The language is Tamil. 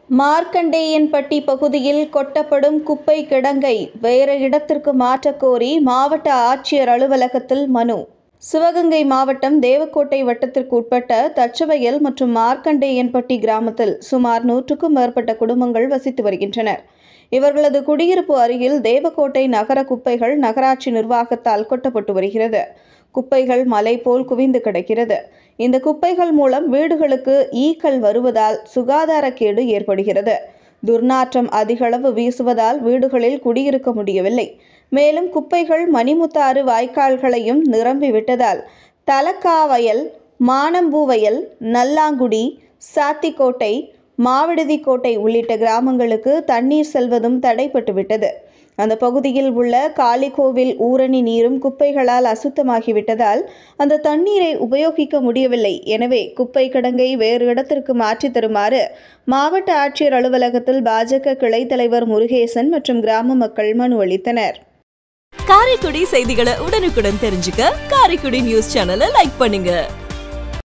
மார்க்கண்டேயன்பட்டி பகுதியில் கொட்டப்படும் குப்பை கிடங்கை வேறு இடத்திற்கு மாற்றக் கோரி மாவட்ட ஆட்சியர் அலுவலகத்தில் மனு சிவகங்கை மாவட்டம் தேவக்கோட்டை வட்டத்திற்கு உட்பட்ட தச்சவயல் மற்றும் மார்க்கண்டேயன்பட்டி கிராமத்தில் சுமார் நூற்றுக்கும் மேற்பட்ட குடும்பங்கள் வசித்து வருகின்றனர் இவர்களது குடியிருப்பு அருகில் தேவக்கோட்டை நகர குப்பைகள் நகராட்சி நிர்வாகத்தால் கொட்டப்பட்டு வருகிறது குப்பைகள் மலை போல் குவிந்து கிடக்கிறது இந்த குப்பைகள் மூலம் வீடுகளுக்கு ஈக்கள் வருவதால் சுகாதாரக்கேடு ஏற்படுகிறது துர்நாற்றம் அதிகளவு வீசுவதால் வீடுகளில் குடியிருக்க முடியவில்லை மேலும் குப்பைகள் மணிமுத்தாறு வாய்க்கால்களையும் நிரம்பி விட்டதால் தலக்காவயல் மானம்பூவயல் நல்லாங்குடி சாத்திக்கோட்டை மாவிடுதிக்கோட்டை உள்ளிட்ட கிராமங்களுக்கு தண்ணீர் செல்வதும் தடைப்பட்டு விட்டது அந்த பகுதியில் உள்ள காளிகோவில் ஊரணி நீரும் குப்பைகளால் அசுத்தமாகிவிட்டதால் அந்த தண்ணீரை உபயோகிக்க முடியவில்லை எனவே குப்பை கிடங்கை வேறு இடத்திற்கு மாற்றித் தருமாறு மாவட்ட ஆட்சியர் அலுவலகத்தில் பாஜக கிளைத் தலைவர் முருகேசன் மற்றும் கிராம மக்கள் மனு அளித்தனர் காரைக்குடி செய்திகளை உடனுக்குடன் தெரிஞ்சுக்க காரைக்குடி நியூஸ் சேனலை லைக் பண்ணுங்க